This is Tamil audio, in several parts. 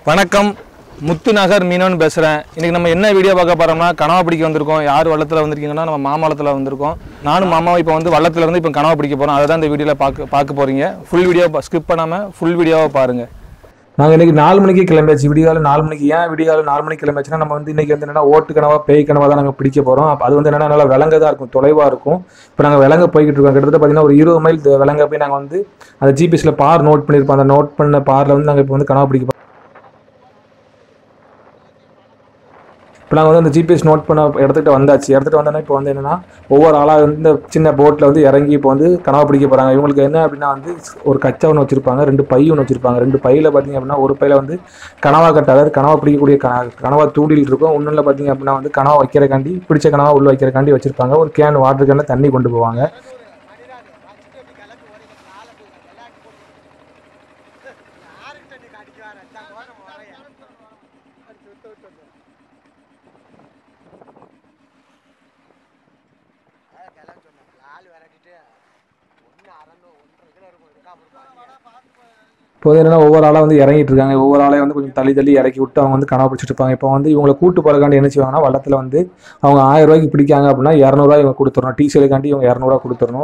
வணக்கம் முத்து நகர் மீனவன் பேசுகிறேன் இன்றைக்கி நம்ம என்ன வீடியோ பார்க்க போகிறோம்னா கனவா பிடிக்க வந்திருக்கோம் யார் வள்ளத்தில் வந்திருக்கீங்கன்னா நம்ம மாமலத்தில் வந்திருக்கோம் நானும் மாமாவும் இப்போ வந்து வள்ளத்துல இருந்து இப்போ கனவா பிடிக்க போகிறோம் அதை தான் இந்த வீடியோவில் பார்க்க பார்க்க போகிறீங்க ஃபுல் வீடியோ ஸ்கிப் பண்ணாமல் ஃபுல் வீடியோவை பாருங்கள் நாங்கள் இன்றைக்கி நாலு மணிக்கு கிளம்பியாச்சு விடிகால நாலு மணிக்கு ஏன் விடிகால நாலு மணிக்கு கிளம்பியாச்சுன்னா நம்ம வந்து இன்றைக்கி வந்து என்னன்னா ஓட்டு கனவா பேய் கனவா தான் நாங்கள் பிடிக்க போகிறோம் அப்போ அது வந்து என்னன்னா நல்லா விலங்கு தான் இருக்கும் தொலைவாக இருக்கும் இப்போ நாங்கள் விலங்க போய்கிட்டு இருக்கோம் கிட்டத்தட்ட பார்த்தீங்கன்னா ஒரு இருபது மைல் விலங்க போய் நாங்கள் வந்து அந்த ஜிபிஎஸ்ல பார் நோட் பண்ணியிருப்போம் அந்த நோட் பண்ண பாரில் வந்து நாங்கள் இப்போ வந்து கனவா பிடிக்க போறோம். இப்போ நாங்கள் வந்து அந்த ஜிபிஎஸ் நோட் பண்ண இடத்துக்கிட்ட வந்தாச்சு இடத்துட்டு வந்தோன்னா இப்போ வந்து என்னன்னா ஒவ்வொரு ஆளாக வந்து இந்த சின்ன போட்டில் வந்து இறங்கி இப்போ வந்து கனவா பிடிக்க போகிறாங்க இவங்களுக்கு என்ன அப்படின்னா வந்து ஒரு கச்சா ஒன்று வச்சிருப்பாங்க ரெண்டு பை ஒன்று வச்சிருப்பாங்க ரெண்டு பையில் பார்த்தீங்க அப்படின்னா ஒரு பையில வந்து கனவா கட்டை அதாவது கனவா பிடிக்கக்கூடிய க- கனவா தூண்டில் இருக்கும் இன்னொன்று பார்த்தீங்க அப்படின்னா வந்து கனவா வைக்கிறக்காண்டி பிடிச்ச கனவா உள்ள வைக்கிறக்காண்டி வச்சிருப்பாங்க ஒரு கேன் வாட்டர் கேனில் தண்ணி கொண்டு போவாங்க இப்போ வந்து என்னன்னா ஒவ்வொரு ஆளாக வந்து இறங்கிட்டு இருக்காங்க ஒவ்வொரு ஆளையும் வந்து கொஞ்சம் தள்ளி தள்ளி இறக்கி விட்டு அவங்க வந்து கனவா பிடிச்சிட்டு இருப்பாங்க இப்போ வந்து இவங்களை கூட்டு போகிறக்காண்டி என்ன செய்வாங்கன்னா வள்ளத்தில் வந்து அவங்க ஆயிரம் ரூபாய்க்கு பிடிக்காங்க அப்படின்னா இரநூறுவா இவங்க கொடுத்துடணும் டீசலுக்காண்டி இவங்க இரநூறுவா கொடுத்துடணும்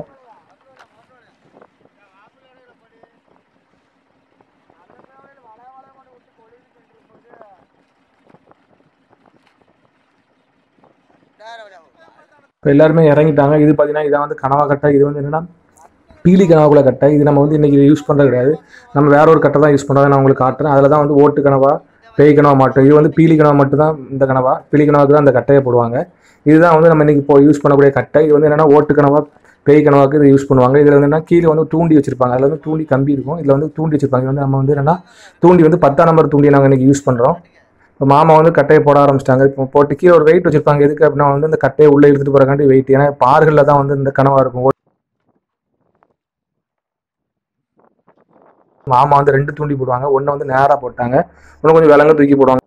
இப்போ எல்லாருமே இறங்கிட்டாங்க இது பார்த்தீங்கன்னா இதை வந்து கனவா கட்டை இது வந்து என்னன்னா பீலி கனவாக்குள்ள கட்டை இது நம்ம வந்து இன்னைக்கு யூஸ் பண்ணுறது கிடையாது நம்ம வேற ஒரு கட்டை தான் யூஸ் பண்ணுறோம் நான் உங்களுக்கு காட்டுறேன் அதில் தான் வந்து ஓட்டு கனவா பேய் கனவா மாட்டோம் இது வந்து பீலி கனவா மட்டும் தான் இந்த கனவா பீலி கனவாக்கு தான் அந்த கட்டையை போடுவாங்க இதுதான் வந்து நம்ம இன்னைக்கு இப்போ யூஸ் பண்ணக்கூடிய கட்டை இது வந்து என்னன்னா ஓட்டு கனவா பேய் கனவாக்கு இது யூஸ் பண்ணுவாங்க இதில் வந்து என்ன கீழே வந்து தூண்டி வச்சிருப்பாங்க அதில் வந்து தூண்டி கம்பி இருக்கும் இதில் வந்து தூண்டி வச்சிருப்பாங்க இது வந்து நம்ம வந்து என்னன்னா தூண்டி வந்து பத்தாம் நம்பர் தூண்டியை நாங்கள் இன்னைக்கு யூஸ் பண்ணுறோம் இப்போ மாமா வந்து கட்டையை போட ஆரம்பிச்சிட்டாங்க இப்போ போட்டு கீழே ஒரு வெயிட் வச்சிருப்பாங்க எதுக்கு அப்படின்னா வந்து இந்த கட்டையை உள்ளே இழுத்துட்டு போகிறக்காண்டி வெயிட் ஏன்னா பாறுகளில் தான் வந்து இந்த கனவா இருக்கும் மாமா வந்து ரெண்டு தூண்டி போடுவாங்க ஒன்று வந்து நேராக போட்டாங்க இன்னும் கொஞ்சம் விலங்க தூக்கி போடுவாங்க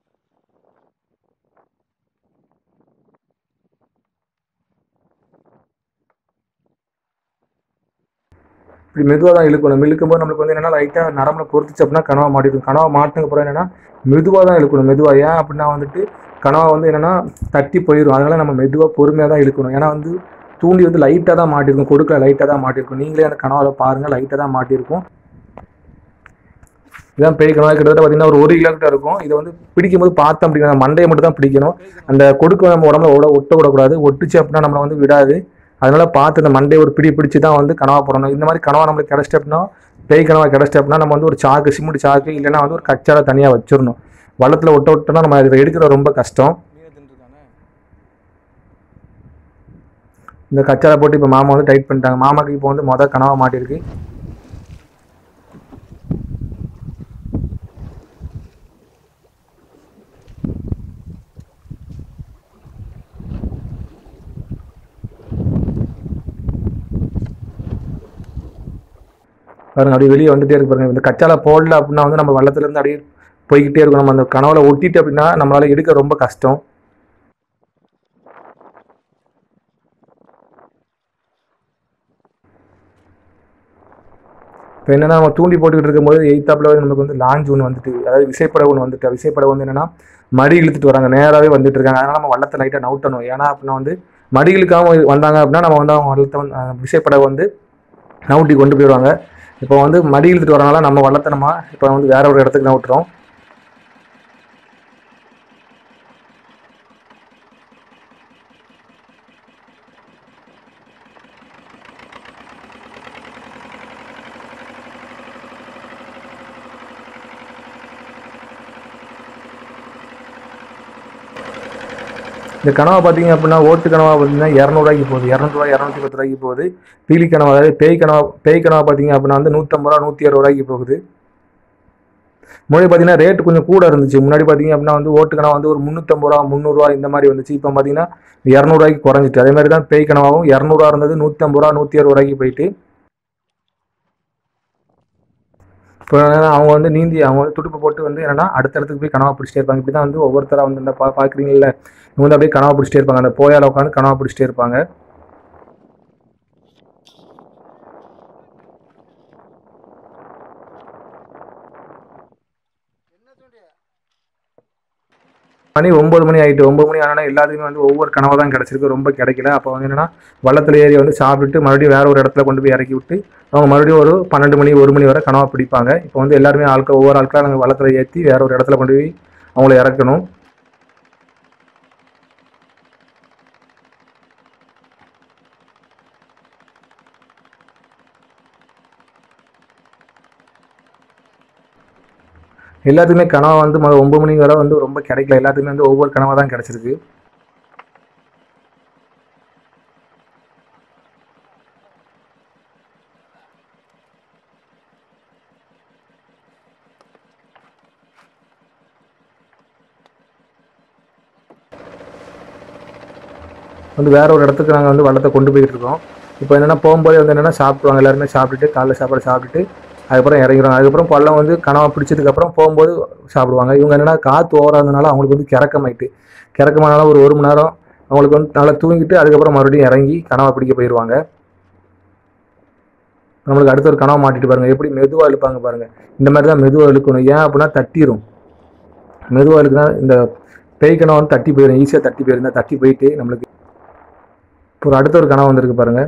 இப்படி மெதுவாக தான் இழுக்கணும் இழுக்கும் போது நம்மளுக்கு வந்து என்னன்னா லைட்டாக நரம்புல பொறுத்துச்சு அப்படின்னா கனவா மாட்டிடும் கனவா மாட்டுங்க அப்புறம் என்னன்னா மெதுவாக தான் இழுக்கணும் மெதுவாக ஏன் அப்படின்னா வந்துட்டு கனவா வந்து என்னன்னா தட்டி போயிடும் அதனால நம்ம மெதுவாக பொறுமையாக தான் இழுக்கணும் ஏன்னா வந்து தூண்டி வந்து லைட்டாக தான் மாட்டிருக்கும் கொடுக்கல லைட்டாக தான் மாட்டிருக்கும் நீங்களே அந்த கனவாவில் பாருங்கள் லைட்டாக தான் மாட்டிருக்கும் இதான் பெரிய கனவா கிட்டத்தட்ட பார்த்தீங்கன்னா ஒரு ஒரு கிலோமீட்டர் இருக்கும் இதை வந்து பிடிக்கும்போது பார்த்தோம் அப்படின்னா மண்டையை மட்டும் தான் பிடிக்கணும் அந்த கொடுக்க நம்ம உடம்புல ஒட ஒட்ட விடக்கூடாது ஒட்டுச்சு அப்படின்னா நம்மளை வந்து விடாது அதனால பார்த்து இந்த மண்டையை ஒரு பிடி பிடிச்சி தான் வந்து கனவா போடணும் இந்த மாதிரி கனவா நம்மளுக்கு கிடச்சிட்டு அப்படின்னா பேய் கனவா கிடச்சிட்டு அப்படின்னா நம்ம வந்து ஒரு சாக்கு சிமெண்ட் சாக்கு இல்லைன்னா வந்து ஒரு கச்சால தனியாக வச்சிடணும் வள்ளத்தில் ஒட்ட விட்டோம்னா நம்ம இதை எடுக்கிறது ரொம்ப கஷ்டம் இந்த கச்சால போட்டு இப்போ மாமா வந்து டைட் பண்ணிட்டாங்க மாமாக்கு இப்போ வந்து மொதல் கனவா மாட்டிருக்கு பாருங்க அப்படியே வெளியே வந்துட்டே இருக்கு பாருங்க இந்த கச்சால போடல அப்படின்னா வந்து நம்ம வெள்ளத்துல இருந்து அப்படியே போய்கிட்டே இருக்கும் நம்ம அந்த கனவுல ஒட்டிட்டு அப்படின்னா நம்மளால எடுக்க ரொம்ப கஷ்டம் இப்போ என்னன்னா நம்ம தூண்டி போட்டுக்கிட்டு இருக்கும்போது எயித்தாப்பில் வந்து நமக்கு வந்து லாஞ்ச் ஒன்று வந்துட்டு அதாவது விசைப்படை ஒன்று வந்துட்டு விசைப்படை வந்து என்னன்னா மடி இழுத்துட்டு வராங்க நேராகவே வந்துட்டு இருக்காங்க அதனால நம்ம வள்ளத்தை லைட்டாக நவுட்டணும் ஏன்னா அப்படின்னா வந்து மடி இழுக்காம வந்தாங்க அப்படின்னா நம்ம வந்து அவங்க வள்ளத்தை வந்து அஹ், விசைப்படை வந்து நவுட்டி கொண்டு போயிடுவாங்க இப்போ வந்து மடி இழுத்துட்டு வரனால நம்ம வள்ளத்தை நம்ம இப்போ வந்து வேற ஒரு இடத்துக்கு நவுட்டுறோம் இந்த கனவா பார்த்தீங்க அப்படின்னா ஓட்டு கனவா பார்த்தீங்கன்னா இரநூறுவாய்க்கு போகுது இரநூறுவா இரநூத்தி பத்து ரூபாய்க்கு போகுது பீலி கனவா அதாவது பேய் கனவா பேய் கனவா பார்த்தீங்க அப்படின்னா வந்து நூற்றம்பது ரூபா நூற்றி அறுபது ரூபாய்க்கு போகுது முன்னாடி பார்த்தீங்கன்னா ரேட் கொஞ்சம் கூட இருந்துச்சு முன்னாடி பார்த்தீங்க அப்படின்னா வந்து ஓட்டு கனவா வந்து ஒரு முந்நூற்றம்பது ரூபா முந்நூறுரூவா இந்த மாதிரி வந்துச்சு இப்போ பார்த்தீங்கன்னா இரநூறுவாய்க்கு குறைஞ்சிட்டு அதே மாதிரி தான் பேய் கனவாவும் இரநூறுவா இருந்தது நூற்றம்பது ரூபா நூற்றி அறுபது ரூபாய்க்கு போயிட்டு இப்போ அவங்க வந்து நீந்தி அவங்க வந்து துடுப்பு போட்டு வந்து என்னன்னா அடுத்த இடத்துக்கு போய் கனவா பிடிச்சிட்டே இருப்பாங்க இப்படி தான் வந்து ஒவ்வொருத்தராக வந்து இந்த பா பார்க்குறீங்கல்ல இவங்க வந்து அப்படியே கனவா பிடிச்சிட்டே இருப்பாங்க அந்த போயால உட்காந்து கனவா பிடிச்சிட்டே இருப்பாங்க மணி ஒம்பது மணி ஆகிட்டு ஒம்பது மணி ஆனால் எல்லாத்துக்குமே வந்து ஒவ்வொரு கனவாக தான் கிடச்சிருக்கு ரொம்ப கிடைக்கல அப்போ வந்து என்னென்னா வள்ளத்தில் ஏறி வந்து சாப்பிட்டுட்டு மறுபடியும் வேற ஒரு இடத்துல கொண்டு போய் இறக்கி விட்டு அவங்க மறுபடியும் ஒரு பன்னெண்டு மணி ஒரு மணி வரை கனவா பிடிப்பாங்க இப்போ வந்து எல்லாருமே ஆட்கள் ஒவ்வொரு ஆட்களாக நாங்கள் வள்ளத்தில் ஏற்றி வேற ஒரு இடத்துல கொண்டு போய் அவங்கள இறக்கணும் எல்லாத்துக்குமே கனவா வந்து மொதல் ஒம்பது மணி வரை வந்து ரொம்ப கிடைக்கல எல்லாத்துக்குமே வந்து ஒவ்வொரு கனவா தான் கிடச்சிருக்கு வந்து வேற ஒரு இடத்துக்கு நாங்கள் வந்து வள்ளத்தை கொண்டு போயிட்டு இருக்கோம் இப்போ என்னென்னா போகும்போதே வந்து என்னென்னா சாப்பிடுவாங்க எல்லாருமே சாப்பிட்டுட்டு காலைல சாப்பாடு சாப்பிட்டுட்டு அதுக்கப்புறம் இறங்கிடுவாங்க அதுக்கப்புறம் பள்ளம் வந்து கனவா பிடிச்சதுக்கப்புறம் போகும்போது சாப்பிடுவாங்க இவங்க என்னென்னா காற்று ஓவராக இருந்தனால அவங்களுக்கு வந்து கிறக்கமாயிட்டு கிறக்கமானால ஒரு ஒரு மணி நேரம் அவங்களுக்கு வந்து நல்லா தூங்கிட்டு அதுக்கப்புறம் மறுபடியும் இறங்கி கனவா பிடிக்க போயிடுவாங்க நம்மளுக்கு அடுத்த ஒரு கனவா மாட்டிட்டு பாருங்க எப்படி மெதுவாக இழுப்பாங்க பாருங்க இந்த மாதிரி தான் மெதுவாக இழுக்கணும் ஏன் அப்படின்னா தட்டிரும் மெதுவாக இழுக்குனா இந்த பேய் கனவா வந்து தட்டி போயிடும் ஈஸியாக தட்டி போயிருந்தா தட்டி போயிட்டு நம்மளுக்கு இப்போ ஒரு அடுத்த ஒரு கனவு வந்திருக்கு பாருங்க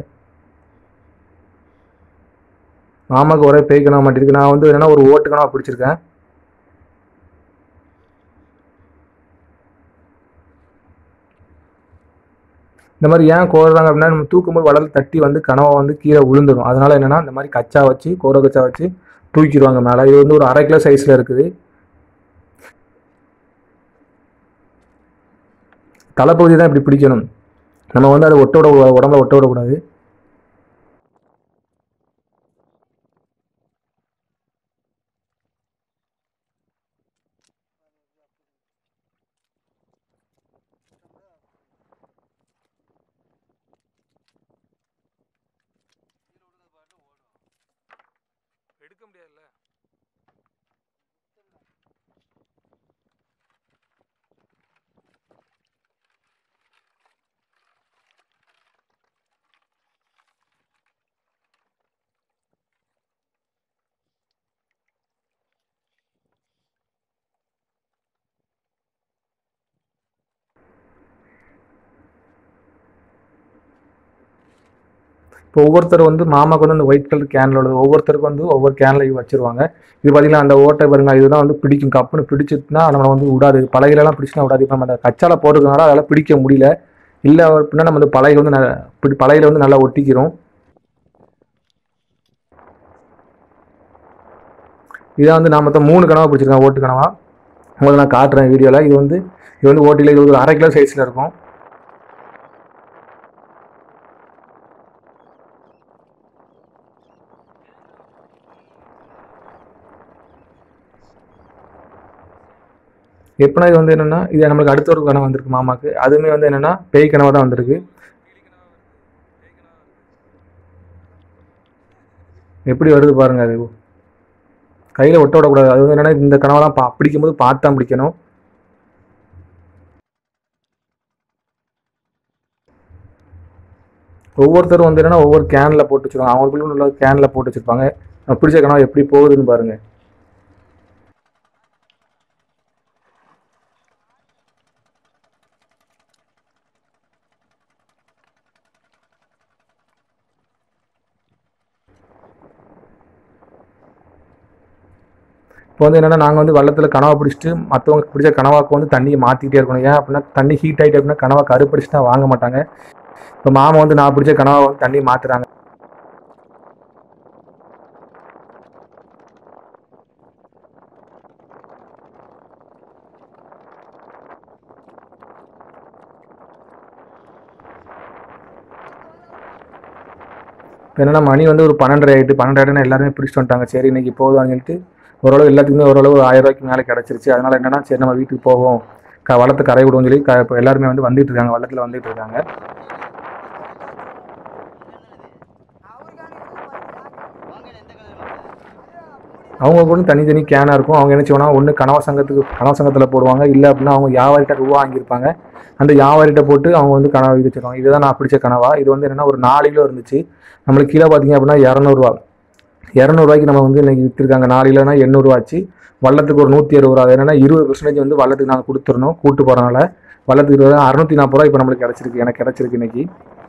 மாமாக்கு ஒரே பேய் கனவு மாட்டிருக்கு நான் வந்து என்னன்னா ஒரு ஓட்டு கனவா பிடிச்சிருக்கேன் இந்த மாதிரி ஏன் கோருறாங்க அப்படின்னா நம்ம தூக்கும்போது வளர்ந்து தட்டி வந்து கனவை வந்து கீழே விழுந்துடும் அதனால என்னன்னா இந்த மாதிரி கச்சா வச்சு கோர கச்சா வச்சு தூக்கிடுவாங்க மேலே இது வந்து ஒரு அரை கிலோ சைஸில் இருக்குது தலைப்பகுதி தான் இப்படி பிடிக்கணும் நம்ம வந்து அதை ஒட்ட விட உடம்புல ஒட்ட விடக்கூடாது எடுக்க முடியாதுல்ல இப்போ ஒவ்வொருத்தர் வந்து மாமாக்கு வந்து அந்த ஒயிட் கலர் கேனில் உள்ளது ஒவ்வொருத்தருக்கு வந்து ஒவ்வொரு கேனில் வச்சிருவாங்க இது பார்த்தீங்கன்னா அந்த ஓட்டை பாருங்க இதுதான் வந்து பிடிக்கும் கப்புன்னு பிடிச்சிட்டுனா நம்மளை வந்து விடாது பலகையிலலாம் பிடிச்சினா விடாது இப்போ நம்ம அந்த கச்சால போடுறதுனால அதெல்லாம் பிடிக்க முடியல இல்லை அப்படின்னா நம்ம அந்த பலகை வந்து ந- பிடி பலகையில வந்து நல்லா ஒட்டிக்கிறோம் இதான் வந்து நான் மொத்தம் மூணு கனவா பிடிச்சிருக்கேன் ஓட்டு கனவா உங்களுக்கு நான் காட்டுறேன் வீடியோவில் இது வந்து இது வந்து ஓட்டியில் இது ஒரு அரை கிலோ சைஸில் இருக்கும் எப்படின்னா இது வந்து என்னன்னா இது நம்மளுக்கு அடுத்த ஒரு கனவு வந்திருக்கு மாமாக்கு அதுவுமே வந்து என்னன்னா பேய் கனவா தான் வந்திருக்கு எப்படி வருது பாருங்க அது கையில் ஒட்ட விடக்கூடாது அது வந்து என்னன்னா இந்த கனவெல்லாம் பா பிடிக்கும்போது பார்த்து தான் பிடிக்கணும் ஒவ்வொருத்தரும் வந்து என்னன்னா ஒவ்வொரு கேனில் போட்டு வச்சிருக்காங்க அவங்களுக்குள்ள உள்ள கேனில் போட்டு வச்சிருப்பாங்க நம்ம பிடிச்ச கனவு எப்படி போகுதுன்னு பாருங்க இப்போ வந்து என்னன்னா நாங்கள் வந்து வெள்ளத்தில் கனவா பிடிச்சிட்டு மற்றவங்க பிடிச்ச கனவாக்கு வந்து தண்ணியை மாற்றிக்கிட்டே இருக்கணும் ஏன் அப்படின்னா தண்ணி ஹீட் ஆகிட்டு அப்படின்னா கனவா கருப்படிச்சுட்டா வாங்க மாட்டாங்க இப்போ மாமா வந்து நான் பிடிச்ச கனவா வந்து தண்ணி மாற்றுறாங்க இப்போ என்னன்னா மணி வந்து ஒரு பன்னெண்டரை ஆகிட்டு பன்னெண்டு ஆகிட்டுனா எல்லாருமே பிடிச்சிட்டு வந்துட்டாங்க சரி இன்னைக்கு போதும்னு சொல்லிட்டு ஓரளவு எல்லாத்துக்குமே ஓரளவு ஒரு ஆயிரம் ரூபாய்க்கு மேலே கிடச்சிருச்சு அதனால என்னன்னா சரி நம்ம வீட்டுக்கு போவோம் க வளத்தை கரை விடுவோம்னு சொல்லி க இப்போ எல்லாருமே வந்து வந்துட்டு இருக்காங்க வள்ளத்தில் வந்துட்டு இருக்காங்க அவங்க கூட தனித்தனி கேனாக இருக்கும் அவங்க என்ன செய்வாங்கன்னா ஒன்று கனவா சங்கத்துக்கு கனவா சங்கத்தில் போடுவாங்க இல்லை அப்படின்னா அவங்க வியாபாரிட்ட ரூபா வாங்கியிருப்பாங்க அந்த வியாபாரிட்ட போட்டு அவங்க வந்து கனவா விதிச்சிருவாங்க இதுதான் நான் பிடிச்ச கனவா இது வந்து என்னன்னா ஒரு நாலு கிலோ இருந்துச்சு நம்மளுக்கு கீழே பார்த்தீங்க அப்படின்னா இரநூறுவா இரநூறுவாய்க்கு நம்ம வந்து இன்னைக்கு விற்றுருக்காங்க நாலு கிலோனா எண்ணூறுவா ஆச்சு வள்ளத்துக்கு ஒரு நூற்றி அறுபது ரூபா அது என்னன்னா இருபது பெர்சன்டேஜ் வந்து வள்ளத்துக்கு நாங்கள் கொடுத்துருந்தோம் கூட்டு போகிறனால வள்ளத்துக்கு இருபது அறுநூத்தி நாற்பது ரூபா இப்போ நம்மளுக்கு கிடச்சிருக்கு எனக்கு கிடச்சிருக்கு இன்னைக்கு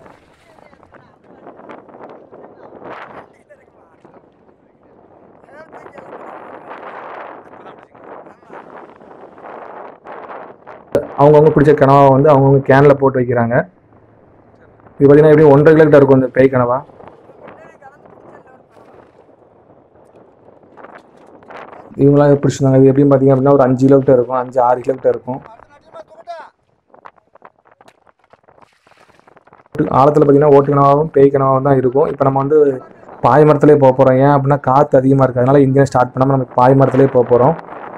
அவங்கவுங்க பிடிச்ச கனவா வந்து அவங்கவுங்க கேனில் போட்டு வைக்கிறாங்க இது பார்த்தீங்கன்னா எப்படியும் ஒன்றரை கிலோ கிட்ட இருக்கும் இந்த பேய் கனவா இவங்களாம் பிடிச்சிருந்தாங்க இது எப்படின்னு பார்த்தீங்க அப்படின்னா ஒரு அஞ்சு கிலோ கிட்ட இருக்கும் அஞ்சு ஆறு கிலோ கிட்ட இருக்கும் ஆழத்தில் பார்த்தீங்கன்னா ஓட்டு கனவாவும் பேய் கனவாவும் தான் இருக்கும் இப்போ நம்ம வந்து பாய் மரத்துலேயே போக போகிறோம் ஏன் அப்படின்னா காற்று அதிகமாக இருக்குது அதனால இன்ஜினை ஸ்டார்ட் பண்ணாமல் நம்ம பாய் மரத்துலேயே போக போகிறோம்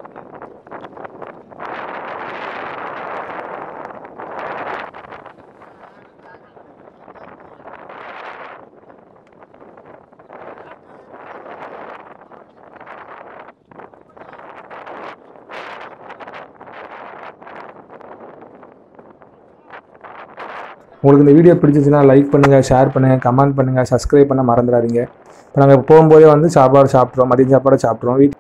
உங்களுக்கு இந்த வீடியோ பிடிச்சிச்சுன்னா லைக் பண்ணுங்கள் ஷேர் பண்ணுங்கள் கமெண்ட் பண்ணுங்கள் சப்ஸ்கிரைப் பண்ண மறந்துடாதீங்க இப்போ நாங்கள் போகும்போதே வந்து சாப்பாடு சாப்பிட்றோம் மதியம் சாப்பாடு சாப்பிட்றோம் வீட்டில்